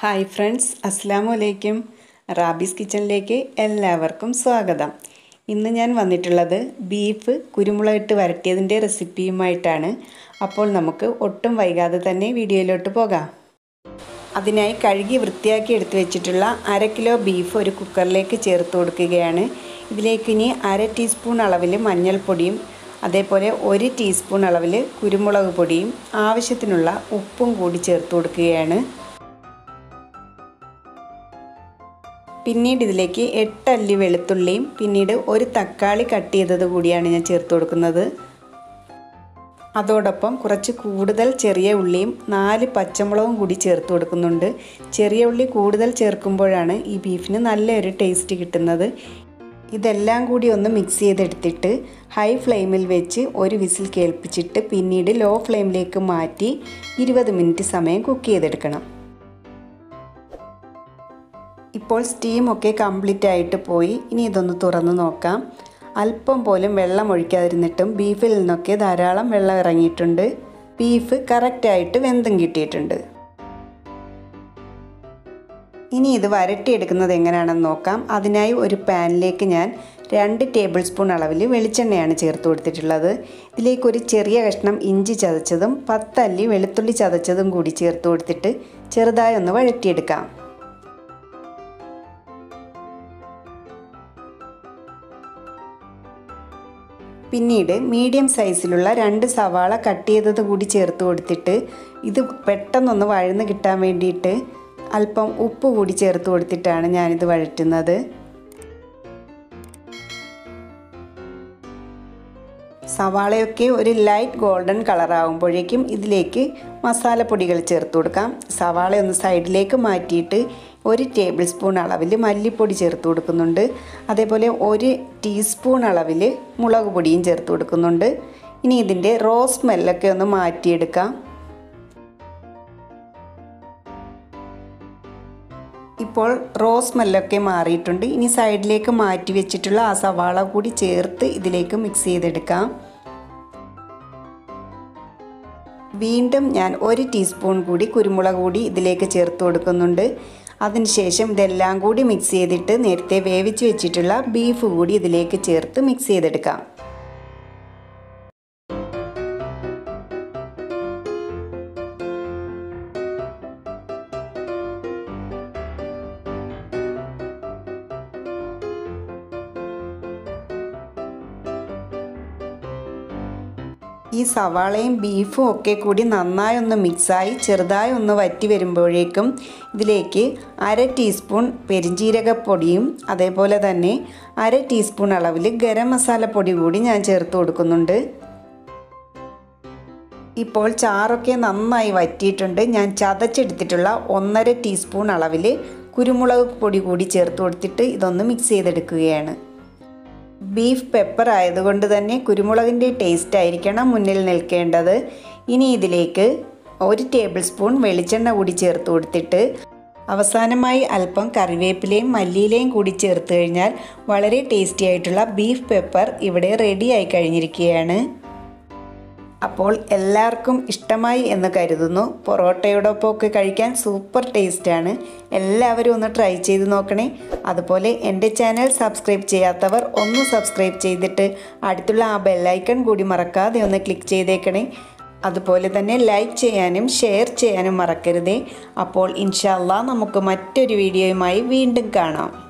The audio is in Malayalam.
ഹായ് ഫ്രണ്ട്സ് അസ്സാമു അലൈക്കും റാബീസ് കിച്ചണിലേക്ക് എല്ലാവർക്കും സ്വാഗതം ഇന്ന് ഞാൻ വന്നിട്ടുള്ളത് ബീഫ് കുരുമുളകിട്ട് വരട്ടിയതിൻ്റെ റെസിപ്പിയുമായിട്ടാണ് അപ്പോൾ നമുക്ക് ഒട്ടും വൈകാതെ തന്നെ വീഡിയോയിലോട്ട് പോകാം അതിനായി കഴുകി വൃത്തിയാക്കി എടുത്തു വെച്ചിട്ടുള്ള അര കിലോ ബീഫ് ഒരു കുക്കറിലേക്ക് ചേർത്ത് കൊടുക്കുകയാണ് ഇതിലേക്ക് ഇനി അര ടീസ്പൂൺ അളവിൽ മഞ്ഞൾപ്പൊടിയും അതേപോലെ ഒരു ടീസ്പൂൺ അളവിൽ കുരുമുളക് പൊടിയും ആവശ്യത്തിനുള്ള ഉപ്പും കൂടി ചേർത്ത് കൊടുക്കുകയാണ് പിന്നീട് ഇതിലേക്ക് എട്ടല്ലി വെളുത്തുള്ളിയും പിന്നീട് ഒരു തക്കാളി കട്ട് ചെയ്തത് കൂടിയാണ് ഞാൻ ചേർത്ത് കൊടുക്കുന്നത് അതോടൊപ്പം കുറച്ച് കൂടുതൽ ചെറിയ ഉള്ളിയും നാല് പച്ചമുളകും കൂടി ചേർത്ത് കൊടുക്കുന്നുണ്ട് ചെറിയ ഉള്ളി കൂടുതൽ ചേർക്കുമ്പോഴാണ് ഈ ബീഫിന് നല്ലൊരു ടേസ്റ്റ് കിട്ടുന്നത് ഇതെല്ലാം കൂടി ഒന്ന് മിക്സ് ചെയ്തെടുത്തിട്ട് ഹൈ ഫ്ലെയിമിൽ വെച്ച് ഒരു വിസിൽ കേൾപ്പിച്ചിട്ട് പിന്നീട് ലോ ഫ്ലെയിമിലേക്ക് മാറ്റി ഇരുപത് മിനിറ്റ് സമയം കുക്ക് ചെയ്തെടുക്കണം ഇപ്പോൾ സ്റ്റീമൊക്കെ കംപ്ലീറ്റ് ആയിട്ട് പോയി ഇനി ഇതൊന്ന് തുറന്ന് നോക്കാം അല്പം പോലും വെള്ളം ഒഴിക്കാതിരുന്നിട്ടും ബീഫിൽ നിന്നൊക്കെ ധാരാളം വെള്ളം ഇറങ്ങിയിട്ടുണ്ട് ബീഫ് കറക്റ്റായിട്ട് വെന്തും കിട്ടിയിട്ടുണ്ട് ഇനി ഇത് വരട്ടിയെടുക്കുന്നത് എങ്ങനെയാണെന്ന് നോക്കാം അതിനായി ഒരു പാനിലേക്ക് ഞാൻ രണ്ട് ടേബിൾ സ്പൂൺ അളവിൽ വെളിച്ചെണ്ണയാണ് ചേർത്ത് കൊടുത്തിട്ടുള്ളത് ഇതിലേക്ക് ഒരു ചെറിയ കഷ്ണം ഇഞ്ചി ചതച്ചതും പത്തല്ലി വെളുത്തുള്ളി ചതച്ചതും കൂടി ചേർത്ത് കൊടുത്തിട്ട് ചെറുതായി ഒന്ന് വഴറ്റിയെടുക്കാം പിന്നീട് മീഡിയം സൈസിലുള്ള രണ്ട് സവാള കട്ട് ചെയ്തത് കൂടി ചേർത്ത് കൊടുത്തിട്ട് ഇത് പെട്ടെന്നൊന്ന് വഴന്ന് കിട്ടാൻ വേണ്ടിയിട്ട് അല്പം ഉപ്പ് കൂടി ചേർത്ത് കൊടുത്തിട്ടാണ് ഞാനിത് വഴറ്റുന്നത് സവാളയൊക്കെ ഒരു ലൈറ്റ് ഗോൾഡൻ കളറാകുമ്പോഴേക്കും ഇതിലേക്ക് മസാലപ്പൊടികൾ ചേർത്ത് കൊടുക്കാം സവാള ഒന്ന് സൈഡിലേക്ക് മാറ്റിയിട്ട് ഒരു ടേബിൾ സ്പൂൺ അളവിൽ മല്ലിപ്പൊടി ചേർത്ത് കൊടുക്കുന്നുണ്ട് അതേപോലെ ഒരു ടീസ്പൂൺ അളവിൽ മുളക് പൊടിയും ചേർത്ത് കൊടുക്കുന്നുണ്ട് ഇനി ഇതിൻ്റെ റോസ് സ്മെല്ലൊക്കെ ഒന്ന് മാറ്റിയെടുക്കാം ഇപ്പോൾ റോസ് സ്മെല്ലൊക്കെ മാറിയിട്ടുണ്ട് ഇനി സൈഡിലേക്ക് മാറ്റി വെച്ചിട്ടുള്ള ആ സവാള കൂടി ചേർത്ത് ഇതിലേക്ക് മിക്സ് ചെയ്തെടുക്കാം വീണ്ടും ഞാൻ ഒരു ടീസ്പൂൺ കൂടി കുരുമുളക് കൂടി ഇതിലേക്ക് ചേർത്ത് കൊടുക്കുന്നുണ്ട് അതിനുശേഷം ഇതെല്ലാം കൂടി മിക്സ് ചെയ്തിട്ട് നേരത്തെ വേവിച്ച് വെച്ചിട്ടുള്ള ബീഫ് കൂടി ഇതിലേക്ക് ചേർത്ത് മിക്സ് ചെയ്തെടുക്കാം ഈ സവാളയും ബീഫും ഒക്കെ കൂടി നന്നായി ഒന്ന് മിക്സായി ചെറുതായി ഒന്ന് വറ്റി വരുമ്പോഴേക്കും ഇതിലേക്ക് അര ടീസ്പൂൺ പെരിഞ്ജീരകപ്പൊടിയും അതേപോലെ തന്നെ അര ടീസ്പൂൺ അളവിൽ ഗരം മസാലപ്പൊടി കൂടി ഞാൻ ചേർത്ത് കൊടുക്കുന്നുണ്ട് ഇപ്പോൾ ചാറൊക്കെ നന്നായി വറ്റിയിട്ടുണ്ട് ഞാൻ ചതച്ചെടുത്തിട്ടുള്ള ഒന്നര ടീസ്പൂൺ അളവിൽ കുരുമുളക് പൊടി കൂടി ചേർത്ത് കൊടുത്തിട്ട് ഇതൊന്ന് മിക്സ് ചെയ്തെടുക്കുകയാണ് ബീഫ് പെപ്പർ ആയതുകൊണ്ട് തന്നെ കുരുമുളകിൻ്റെ ടേസ്റ്റ് ആയിരിക്കണം മുന്നിൽ നിൽക്കേണ്ടത് ഇനി ഇതിലേക്ക് ഒരു ടേബിൾ സ്പൂൺ വെളിച്ചെണ്ണ കൂടി ചേർത്ത് കൊടുത്തിട്ട് അവസാനമായി അല്പം കറിവേപ്പിലയും മല്ലിയിലയും കൂടി ചേർത്ത് കഴിഞ്ഞാൽ വളരെ ടേസ്റ്റി ആയിട്ടുള്ള ബീഫ് പെപ്പർ ഇവിടെ റെഡി ആയി കഴിഞ്ഞിരിക്കുകയാണ് അപ്പോൾ എല്ലാവർക്കും ഇഷ്ടമായി എന്ന് കരുതുന്നു പൊറോട്ടയോടൊപ്പമൊക്കെ കഴിക്കാൻ സൂപ്പർ ടേസ്റ്റാണ് എല്ലാവരും ഒന്ന് ട്രൈ ചെയ്ത് നോക്കണേ അതുപോലെ എൻ്റെ ചാനൽ സബ്സ്ക്രൈബ് ചെയ്യാത്തവർ ഒന്ന് സബ്സ്ക്രൈബ് ചെയ്തിട്ട് അടുത്തുള്ള ആ ബെല്ലൈക്കൺ കൂടി മറക്കാതെ ഒന്ന് ക്ലിക്ക് ചെയ്തേക്കണേ അതുപോലെ തന്നെ ലൈക്ക് ചെയ്യാനും ഷെയർ ചെയ്യാനും മറക്കരുതേ അപ്പോൾ ഇൻഷാല്ല നമുക്ക് മറ്റൊരു വീഡിയോയുമായി വീണ്ടും കാണാം